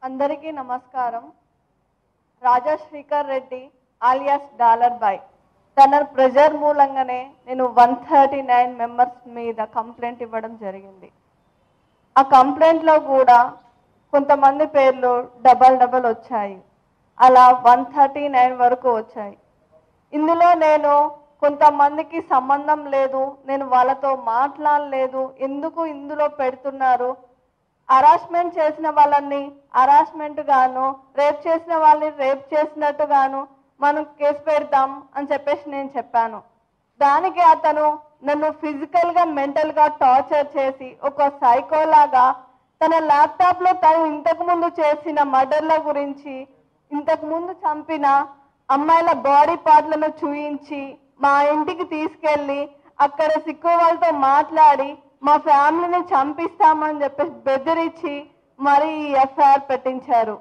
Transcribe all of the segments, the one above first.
అందరికీ నమస్కారం Raja Srikar Reddy alias dollar boy తన ప్రెజర్ మూలంగానే నేను వన్ థర్టీ నైన్ మెంబర్స్ మీద కంప్లైంట్ ఇవ్వడం జరిగింది ఆ కంప్లైంట్లో కూడా కొంతమంది పేర్లు డబల్ డబల్ వచ్చాయి అలా వన్ థర్టీ నైన్ వరకు వచ్చాయి ఇందులో నేను కొంతమందికి సంబంధం లేదు నేను వాళ్ళతో మాట్లాడలేదు ఎందుకు ఇందులో పెడుతున్నారు హరాస్మెంట్ చేసిన వాళ్ళని హరాస్మెంట్ గాను రేప్ చేసిన వాళ్ళని రేప్ చేసినట్టు గాను మనం కేసు పెడతాం అని చెప్పేసి నేను చెప్పాను దానికి అతను నన్ను ఫిజికల్ గా మెంటల్ గా టార్చర్ చేసి ఒక సైకోలాగా తన ల్యాప్టాప్ లో తను ఇంతకు ముందు చేసిన మర్డర్ల గురించి ఇంతకు ముందు చంపిన అమ్మాయిల బాడీ పార్ట్లను చూయించి మా ఇంటికి తీసుకెళ్ళి అక్కడ సిక్కు వాళ్ళతో మాట్లాడి మా ఫ్యామిలీని చంపిస్తామని చెప్పేసి బెదిరించి మరి ఈ ఎఫ్ఐఆర్ పెట్టించారు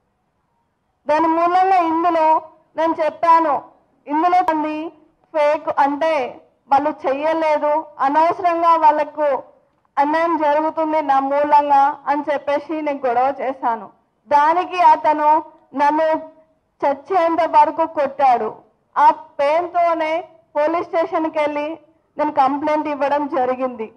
దాని మూలంగా ఇందులో నేను చెప్పాను ఇందులో ఉంది ఫేక్ అంటే వాళ్ళు చెయ్యలేదు అనవసరంగా వాళ్ళకు అన్యాయం జరుగుతుంది నా మూలంగా అని చెప్పేసి నేను గొడవ చేశాను దానికి అతను నన్ను చచ్చేంత వరకు కొట్టాడు ఆ పెయిన్తోనే పోలీస్ స్టేషన్కి వెళ్ళి నేను కంప్లైంట్ ఇవ్వడం జరిగింది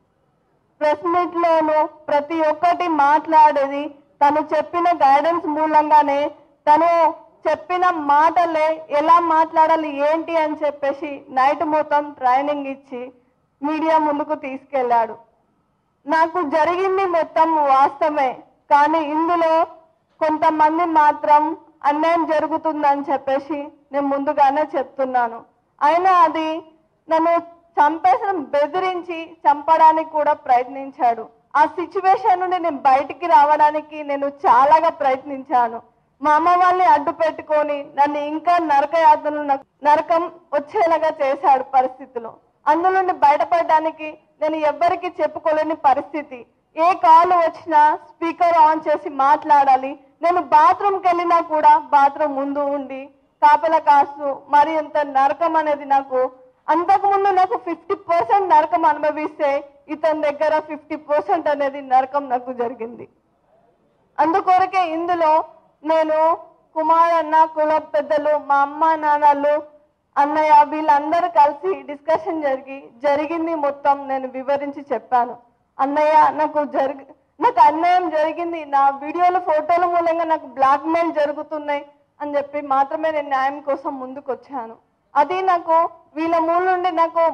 ప్రెస్ మీట్ లోను ప్రతి ఒక్కటి మాట్లాడేది తను చెప్పిన గైడెన్స్ మూలంగానే తను చెప్పిన మాటలే ఎలా మాట్లాడాలి ఏంటి అని చెప్పేసి నైట్ మొత్తం ట్రైనింగ్ ఇచ్చి మీడియా ముందుకు తీసుకెళ్ళాడు నాకు జరిగింది మొత్తం వాస్తవమే కానీ ఇందులో కొంతమంది మాత్రం అన్యాయం జరుగుతుందని చెప్పేసి నేను ముందుగానే చెప్తున్నాను అయినా అది నన్ను చంపేసిన బెదిరించి చంపడానికి కూడా ప్రయత్నించాడు ఆ సిచ్యువేషన్ నుండి నేను బయటికి రావడానికి నేను చాలాగా ప్రయత్నించాను మా అమ్మ వాళ్ళని అడ్డు పెట్టుకొని నన్ను ఇంకా నరక యాతనలు నాకు నరకం వచ్చేలాగా చేశాడు పరిస్థితిలో అందులో నుండి బయటపడడానికి నేను ఎవ్వరికి చెప్పుకోలేని పరిస్థితి ఏ కాల్ వచ్చినా స్పీకర్ ఆన్ చేసి మాట్లాడాలి నేను బాత్రూమ్కి వెళ్ళినా కూడా బాత్రూమ్ ముందు ఉండి కాపల కాస్తూ మరి ఎంత నరకం అనేది నాకు అంతకుముందు నాకు ఫిఫ్టీ పర్సెంట్ నరకం అనుభవిస్తే ఇతని దగ్గర ఫిఫ్టీ పర్సెంట్ అనేది నరకం నాకు జరిగింది అందుకొరకే ఇందులో నేను కుమార్ అన్న కుల పెద్దలు మా అమ్మ నాన్నలు అన్నయ్య వీళ్ళందరూ కలిసి డిస్కషన్ జరిగి జరిగింది మొత్తం నేను వివరించి చెప్పాను అన్నయ్య నాకు జరిగి నాకు అన్యాయం జరిగింది నా వీడియోలు ఫోటోల మూలంగా నాకు బ్లాక్ మెయిల్ జరుగుతున్నాయి అని చెప్పి మాత్రమే నేను న్యాయం కోసం ముందుకు వచ్చాను అది నాకు వీళ్ళ మూల నుండి నాకు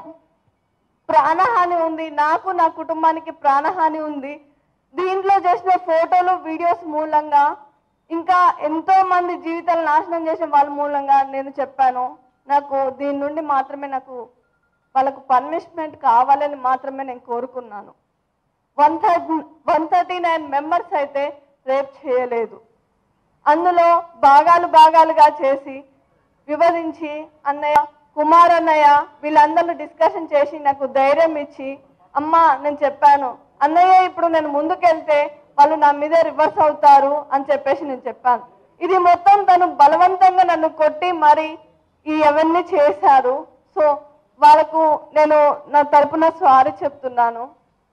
ప్రాణహాని ఉంది నాకు నా కుటుంబానికి ప్రాణహాని ఉంది దీంట్లో చేసిన ఫోటోలు వీడియోస్ మూలంగా ఇంకా ఎంతో మంది జీవితాలు నాశనం చేసిన వాళ్ళ మూలంగా నేను చెప్పాను నాకు దీని నుండి మాత్రమే నాకు వాళ్ళకు పనిష్మెంట్ కావాలని మాత్రమే నేను కోరుకున్నాను one thirty one thirty nine members అయితే రేప్ చేయలేదు అందులో భాగాలు భాగాలుగా చేసి వివరించి అన్నయ్య కుమార్ అన్నయ్య వీళ్ళందరూ డిస్కషన్ చేసి నాకు ధైర్యం ఇచ్చి అమ్మా నేను చెప్పాను అన్నయ్య ఇప్పుడు నేను ముందుకెళ్తే వాళ్ళు నా మీద రివర్స్ అవుతారు అని చెప్పేసి నేను చెప్పాను ఇది మొత్తం తను బలవంతంగా నన్ను కొట్టి మరి ఈ అవన్నీ చేశారు సో వాళ్ళకు నేను నా తరపున సారీ చెప్తున్నాను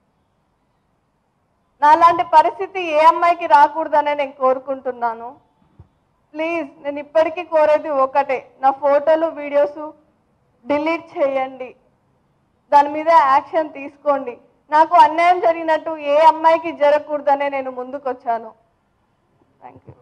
నాలాంటి పరిస్థితి ఏ అమ్మాయికి రాకూడదనే నేను కోరుకుంటున్నాను ప్లీజ్ నేను ఇప్పటికీ కోరేది ఒకటే నా ఫోటోలు వీడియోస్ డిలీట్ చేయండి దాని మీద యాక్షన్ తీసుకోండి నాకు అన్యాయం జరిగినట్టు ఏ అమ్మాయికి జరగకూడదనే నేను ముందుకు వచ్చాను థ్యాంక్ యూ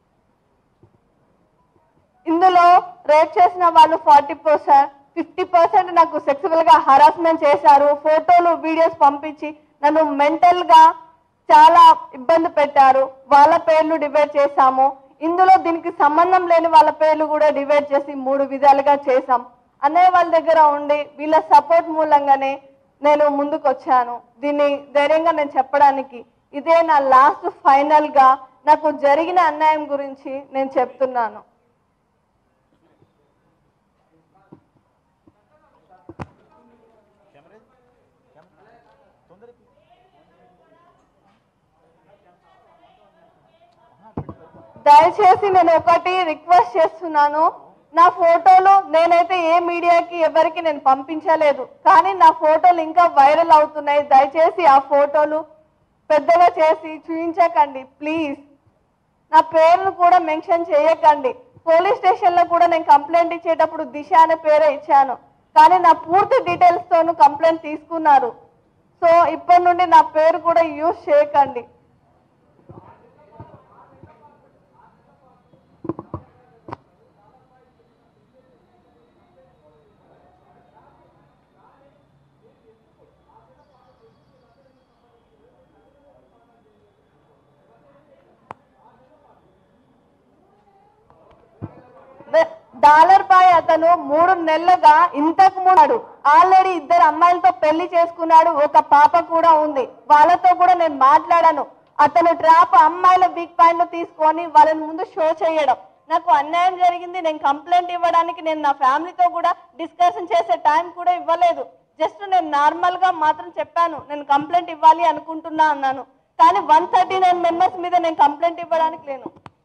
ఇందులో రేప్ చేసిన వాళ్ళు ఫార్టీ పర్సెంట్ ఫిఫ్టీ పర్సెంట్ నాకు సెక్సువల్ గా హరాస్మెంట్ చేశారు ఫోటోలు వీడియోస్ పంపించి నన్ను మెంటల్ గా చాలా ఇబ్బంది పెట్టారు వాళ్ళ పేర్లు డివైడ్ చేశాము ఇందులో దీనికి సంబంధం లేని వాళ్ళ పేర్లు కూడా డివైడ్ చేసి మూడు విధాలుగా చేశాం అన్నయ్య వాళ్ళ దగ్గర ఉండి వీళ్ళ సపోర్ట్ మూలంగానే నేను ముందుకు వచ్చాను దీన్ని ధైర్యంగా నేను చెప్పడానికి ఇదే నా లాస్ట్ ఫైనల్ గా నాకు జరిగిన అన్యాయం గురించి నేను చెప్తున్నాను దయచేసి నేను ఒకటి రిక్వెస్ట్ చేస్తున్నాను నా ఫోటోలు నేనైతే ఏ మీడియాకి ఎవరికి నేను పంపించలేదు కానీ నా ఫోటోలు ఇంకా వైరల్ అవుతున్నాయి దయచేసి ఆ ఫోటోలు పెద్దగా చేసి చూపించకండి ప్లీజ్ నా పేరును కూడా మెన్షన్ చేయకండి పోలీస్ స్టేషన్లో కూడా నేను కంప్లైంట్ ఇచ్చేటప్పుడు దిశ అనే పేరే ఇచ్చాను కానీ నా పూర్తి డీటెయిల్స్ తోను కంప్లైంట్ తీసుకున్నారు సో ఇప్పటి నుండి నా పేరు కూడా యూజ్ చేయకండి డాలర్ బాయ్ అతను మూడు నెలలుగా ఇంతకు ముందు ఆల్రెడీ ఇద్దరు అమ్మాయిలతో పెళ్లి చేసుకున్నాడు ఒక పాప కూడా ఉంది వాళ్ళతో కూడా నేను మాట్లాడాను అతను ట్రాప్ అమ్మాయిల బిగ్ పాయింట్ తీసుకొని వాళ్ళని ముందు షో చేయడం నాకు అన్యాయం జరిగింది నేను కంప్లైంట్ ఇవ్వడానికి నేను నా ఫ్యామిలీతో కూడా డిస్కషన్ చేసే టైం కూడా ఇవ్వలేదు జస్ట్ నేను నార్మల్ గా మాత్రం చెప్పాను నేను కంప్లైంట్ ఇవ్వాలి అనుకుంటున్నా అన్నాను కానీ వన్ థర్టీ నైన్ మెంబర్స్ మీద నేను కంప్లైంట్ ఇవ్వడానికి లేను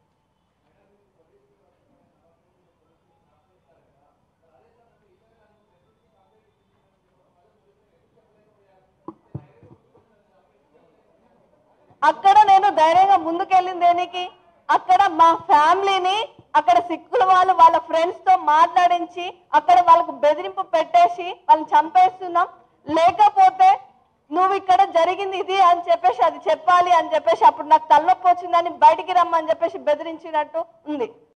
అక్కడ నేను ధైర్యంగా ముందుకెళ్ళింది దేనికి అక్కడ మా ఫ్యామిలీని అక్కడ సిక్కుల వాళ్ళు వాళ్ళ ఫ్రెండ్స్ తో మాట్లాడించి అక్కడ వాళ్ళకు బెదిరింపు పెట్టేసి వాళ్ళని చంపేస్తున్నాం లేకపోతే నువ్వు ఇక్కడ జరిగింది ఇది అని చెప్పేసి అది చెప్పాలి అని చెప్పేసి అప్పుడు నాకు తలనొప్పి వచ్చిందని బయటికి రమ్మని చెప్పేసి బెదిరించినట్టు ఉంది